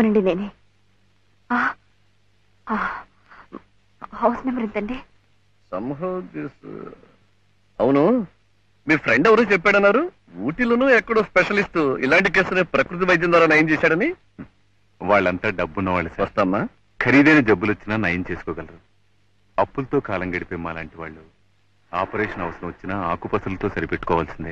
అవునండి నేనే ఆ, ఆ, హౌస్ నెంబర్ ఎంతండి సంహౌ దిస్ అవును మీ ఫ్రెండ్ ఎవరు చెప్పాడన్నారు ఊటీలోనూ ఎక్కడో స్పెషలిస్ట్ ఇలాంటి కేసుని ప్రకృతి వైద్యం ద్వారా నయం చేశాడని వాళ్ళంతా డబ్బున్న వాళ్ళు సార్ వస్తామ్మా ఖరీదైన జబ్బులు వచ్చినా నయం చేసుకోగలరు అప్పులతో కాలం గడిపే మా లాంటి వాళ్ళు ఆపరేషన్ అవసరం వచ్చినా ఆకుపసలతో సరిపెట్టుకోవాల్సిందే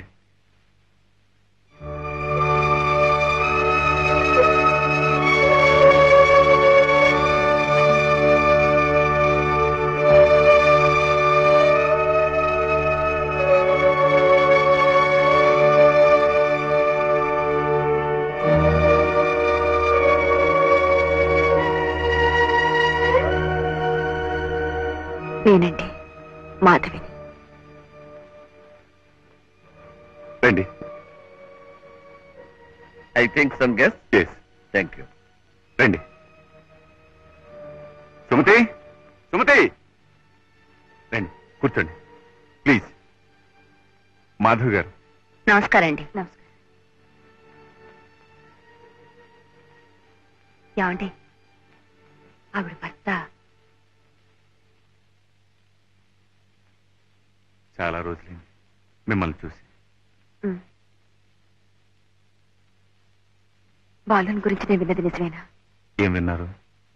నేనండి మాధవిని రండి I think some guess yes thank you రండి సుమతి సుమతి రండి కూర్చోండి ప్లీజ్ మాధవ్ గారు నమస్కారం అండి నమస్కారం ఏమండి ఆవిడ భర్త చాలా రోజులైంది మిమ్మల్ని చూసి ఉమ్. బాలుని గురించి నేను విన్నది నిజమేనా ఏం విన్నారు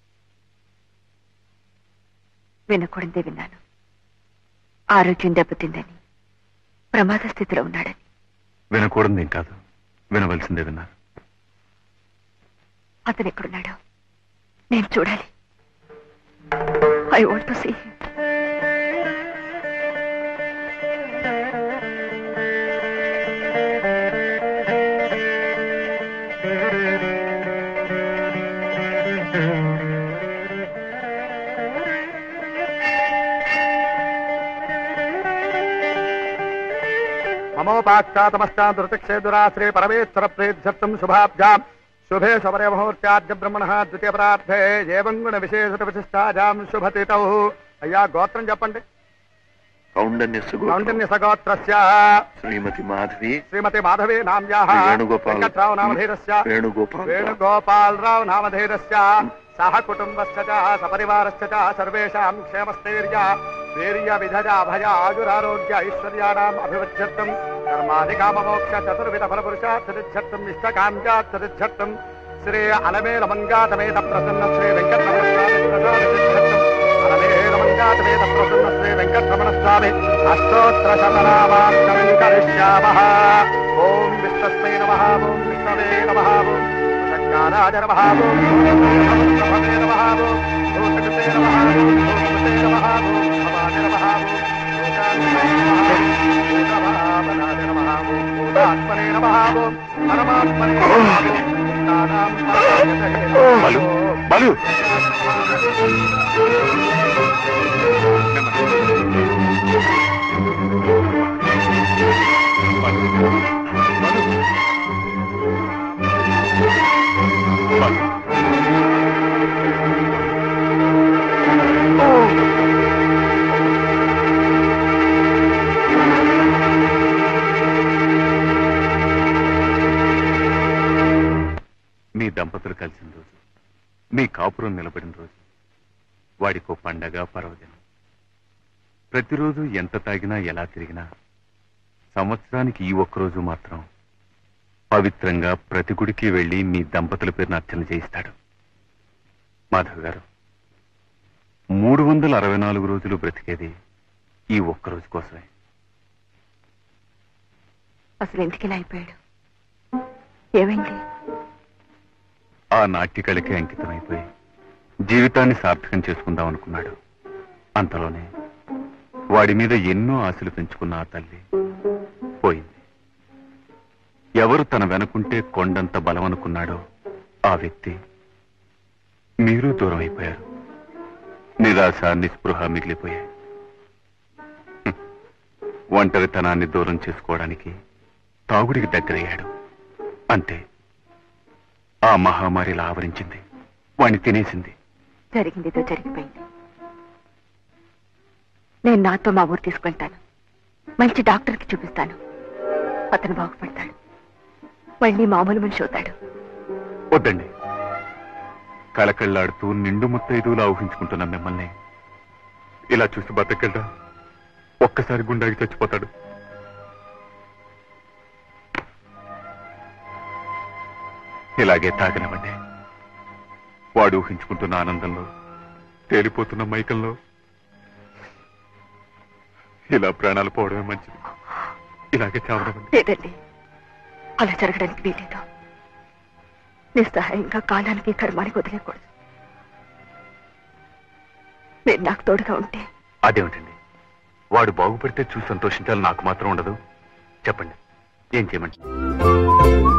వినకూడదే విన్నాను ఆరోగ్యం దెబ్బతిందని ప్రమాద స్థితిలో ఉన్నాడని వినకూడదు ఏం కాదు వినవలసిందే విన్నారు అతను ఎక్కడున్నాడో నేను చూడాలి ఐ వాంట్ టు సీ మమోపాక్షాతమష్టాదృతక్షేదురాశ్రే పరమేశ్వర ప్రేధ్యర్థం శుభాభ్యాం శుభే శబరే ముహూర్త్యాద్య బ్రహ్మణ ద్వితీయ ప్రార్థే ఏవం గుణ విశేష విశిష్టాజాం శుభతితౌ అయ్యా గోత్రం చెప్పండి కౌండన్య కౌండిన్య సగోత్రస్య శ్రీమతి మాధవి శ్రీమతి మాధవీ నామ్యాః వేణుగోపాల్ వెంకట్రావు నామధేరస్య వేణుగోపాల్ వేణుగోపాలరావు నామధేరస్య సహ కుటుంబస్య చ సపరివారస్య చ సర్వేషాం క్షేమస్థైర్య వీర్య విధజ అభయ ఆయురారోగ్య ఐశ్వర్యాణాం అభివృద్ధ్యర్థం కర్మాధికామమోక్ష చతుర్విధ ఫలపురుషార్థం ఇష్టకాంక్షార్థం శ్రీ అలమేల మంగాతమేత ప్రసన్న శ్రీ వెంకటరమణ స్వామి ప్రసాదిత్యర్థం అలమేల మంగాతమేత ప్రసన్న శ్రీ వెంకటరమణ స్వామి అష్టోత్తర శతనామాష్టం కరిష్యామః ఓం విష్ణస్మై నమః ఓం విష్ణవే నమః ఓం శంకరాజ నమః ఓం భగవతే నమః ఓం భూషణతే నమః ఓం భూషణతే నమః ఓం భవాయ నమః ఓం భూషాత్మనే నమః ఓం భూతభావనాయ నమః ఓం భూతాత్మనే నమః ఓం పరమాత్మనే నమః ఓం భూతానాం పరమాత్మనే నమః బలు ఓం బలు మీ దంపతులు కలిసిన రోజు మీ కాపురం నిలబడిన రోజు వాడికో పండగ పర్వదినం ప్రతిరోజు ఎంత తాగినా ఎలా తిరిగినా సంవత్సరానికి ఈ ఒక్కరోజు మాత్రం పవిత్రంగా ప్రతి గుడికి వెళ్లి మీ దంపతుల పేరున అర్చన చేయిస్తాడు మాధవ్ గారు మూడు వందల అరవై నాలుగు రోజులు బ్రతికేది ఈ ఒక్కరోజు కోసమే అసలు ఎందుకు ఇలా అయిపోయాడు ఏమైంది ఆ నాట్యకళకి అంకితమైపోయి జీవితాన్ని సార్థకం చేసుకుందాం అనుకున్నాడు అంతలోనే వాడి మీద ఎన్నో ఆశలు పెంచుకున్న ఆ తల్లి పోయింది ఎవరు తన వెనుకుంటే కొండంత బలమనుకున్నాడో ఆ వ్యక్తి మీరు దూరం అయిపోయారు నిరాశ నిస్పృహ మిగిలిపోయాయి హ్మ్. ఒంటరితనాన్ని దూరం చేసుకోవడానికి తాగుడికి దగ్గరయ్యాడు అంతే ఆ మహామారిలా ఆవరించింది వాణ్ణి తినేసింది జరిగిందితో జరిగిపోయింది నేను నాతో మా ఊరు తీసుకెళ్తాను మంచి డాక్టర్కి చూపిస్తాను అతను బాగుపడతాడు మళ్ళీ మామూలు మనిషి అవుతాడు వద్దండి కళకళ్ళాడుతూ నిండు ముత్తైదులా ఊహించుకుంటున్న మిమ్మల్ని ఇలా చూసి బతకగలరా ఒక్కసారి గుండాకి చచ్చిపోతాడు ఇలాగే తాగనివ్వండి వాడు ఊహించుకుంటున్న ఆనందంలో తేలిపోతున్న మైకంలో ఇలా ప్రాణాలు పోవడమే మంచిది ఇలాగే చావడమండి లేదండి అలా జరగడానికి వీలేదు నిస్సహాయంగా కాలానికి కర్మానికి వదిలేకూడదు మీరు నాకు తోడుగా ఉంటే అదేమిటండి వాడు బాగుపడితే చూసి సంతోషించాలి నాకు మాత్రం ఉండదు చెప్పండి ఏం చేయమంటారు